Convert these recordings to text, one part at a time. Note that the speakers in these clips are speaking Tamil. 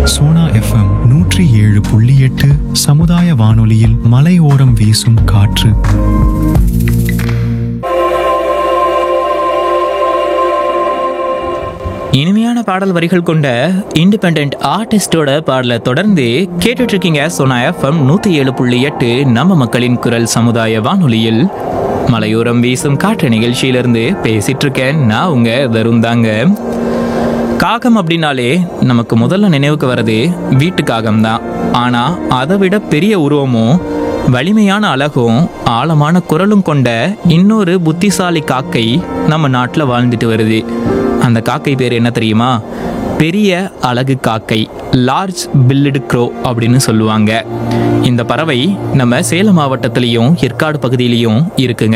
சோனா எஃப்எம் நூற்றி ஏழு புள்ளி எட்டு சமுதாய வானொலியில் மலையோரம் வீசும் காற்று இனிமையான பாடல் வரிகள் கொண்ட இண்டிபெண்ட் ஆர்டிஸ்டோட பாடலை தொடர்ந்து கேட்டுட்டு இருக்கீங்க சோனா எஃப்எம் நூத்தி ஏழு புள்ளி எட்டு நம்ம மக்களின் குரல் சமுதாய வானொலியில் மலையோரம் வீசும் காற்று நிகழ்ச்சியிலிருந்து பேசிட்டு இருக்கேன் நான் உங்க தருண் தாங்க காகம் அப்படின்னாலே நமக்கு முதல்ல நினைவுக்கு வர்றது வீட்டு காகம் தான் ஆனா அதை விட பெரிய உருவமும் வலிமையான அழகும் ஆழமான குரலும் கொண்ட இன்னொரு புத்திசாலி காக்கை நம்ம நாட்டில் வாழ்ந்துட்டு வருது அந்த காக்கை பேர் என்ன தெரியுமா பெரிய அழகு காக்கை லார்ஜ் பில்லிடு க்ரோ அப்படின்னு சொல்லுவாங்க இந்த பறவை நம்ம சேலம் மாவட்டத்திலையும் ஏற்காடு பகுதியிலையும் இருக்குங்க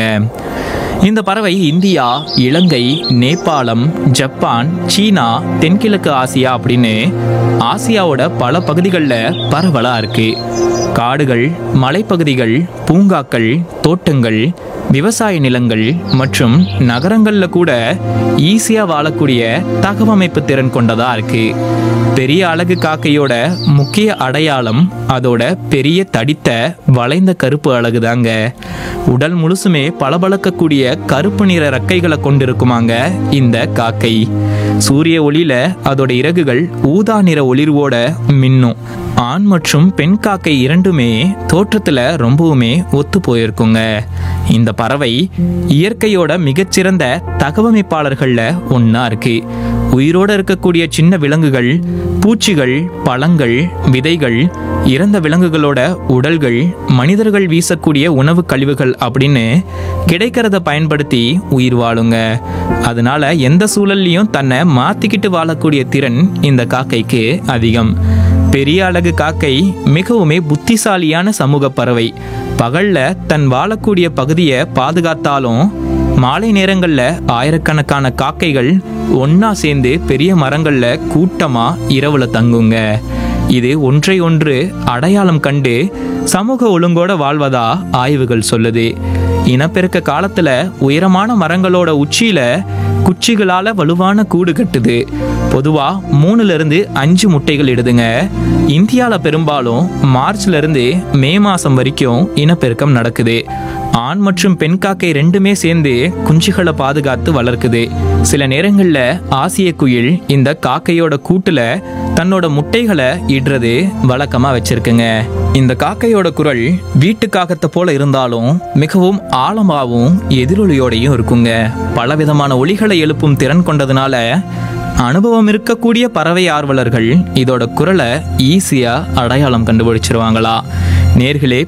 இந்த பறவை இந்தியா இலங்கை நேபாளம் ஜப்பான் சீனா தென்கிழக்கு ஆசியா அப்படின்னு ஆசியாவோட பல பகுதிகளில் பரவலாக இருக்கு காடுகள் மலைப்பகுதிகள் பூங்காக்கள் தோட்டங்கள் விவசாய நிலங்கள் மற்றும் நகரங்களில் கூட ஈஸியாக வாழக்கூடிய தகவமைப்பு திறன் கொண்டதா இருக்கு பெரிய அழகு காக்கையோட முக்கிய அடையாளம் அதோட பெரிய தடித்த வளைந்த கருப்பு அழகு தாங்க உடல் முழுசுமே பளபளக்கக்கூடிய கருப்பு நிற ரெக்கைகளை கொண்டிருக்குமாங்க இந்த காக்கை சூரிய ஒளியில அதோட இறகுகள் ஊதா நிற ஒளிர்வோட மின்னும் ஆண் மற்றும் பெண் காக்கை இரண்டுமே தோற்றத்துல ரொம்பவுமே ஒத்து போயிருக்குங்க இந்த பறவை இயற்கையோட மிகச்சிறந்த தகவமைப்பாளர்கள்ல ஒண்ணா இருக்கு உயிரோட இருக்கக்கூடிய சின்ன விலங்குகள் பூச்சிகள் பழங்கள் விதைகள் இறந்த விலங்குகளோட உடல்கள் மனிதர்கள் வீசக்கூடிய உணவு கழிவுகள் அப்படின்னு கிடைக்கிறத பயன்படுத்தி உயிர் வாழுங்க அதனால எந்த சூழல்லையும் தன்னை மாத்திக்கிட்டு வாழக்கூடிய திறன் இந்த காக்கைக்கு அதிகம் பெரிய அழகு காக்கை மிகவுமே புத்திசாலியான சமூக பறவை பகல்ல தன் வாழக்கூடிய பகுதியை பாதுகாத்தாலும் மாலை நேரங்கள்ல ஆயிரக்கணக்கான காக்கைகள் ஒண்ணா சேர்ந்து பெரிய மரங்கள்ல கூட்டமா இரவுல தங்குங்க இது ஒன்றை ஒன்று அடையாளம் கண்டு சமூக ஒழுங்கோட வாழ்வதா ஆய்வுகள் சொல்லுது இனப்பெருக்க காலத்துல உயரமான மரங்களோட உச்சியில குச்சிகளால வலுவான கூடு கட்டுது பொதுவா மூணுல இருந்து அஞ்சு முட்டைகள் இடுதுங்க இந்தியால பெரும்பாலும் மார்ச்ல இருந்து மே மாசம் வரைக்கும் இனப்பெருக்கம் நடக்குது ஆண் மற்றும் பெண் காக்கை ரெண்டுமே சேர்ந்து குஞ்சுகளை பாதுகாத்து வளர்க்குது சில நேரங்கள்ல ஆசிய குயில் இந்த காக்கையோட கூட்டுல தன்னோட முட்டைகளை இடுறது வழக்கமா வச்சிருக்குங்க இந்த காக்கையோட குரல் வீட்டு காகத்தை போல இருந்தாலும் மிகவும் ஆழமாகவும் எதிரொலியோடையும் இருக்குங்க பலவிதமான ஒலிகளை எழுப்பும் திறன் கொண்டதுனால அனுபவம் இருக்கக்கூடிய பறவை ஆர்வலர்கள் இதோட குரலை ஈஸியா அடையாளம் கண்டுபிடிச்சிருவாங்களா நேர்களே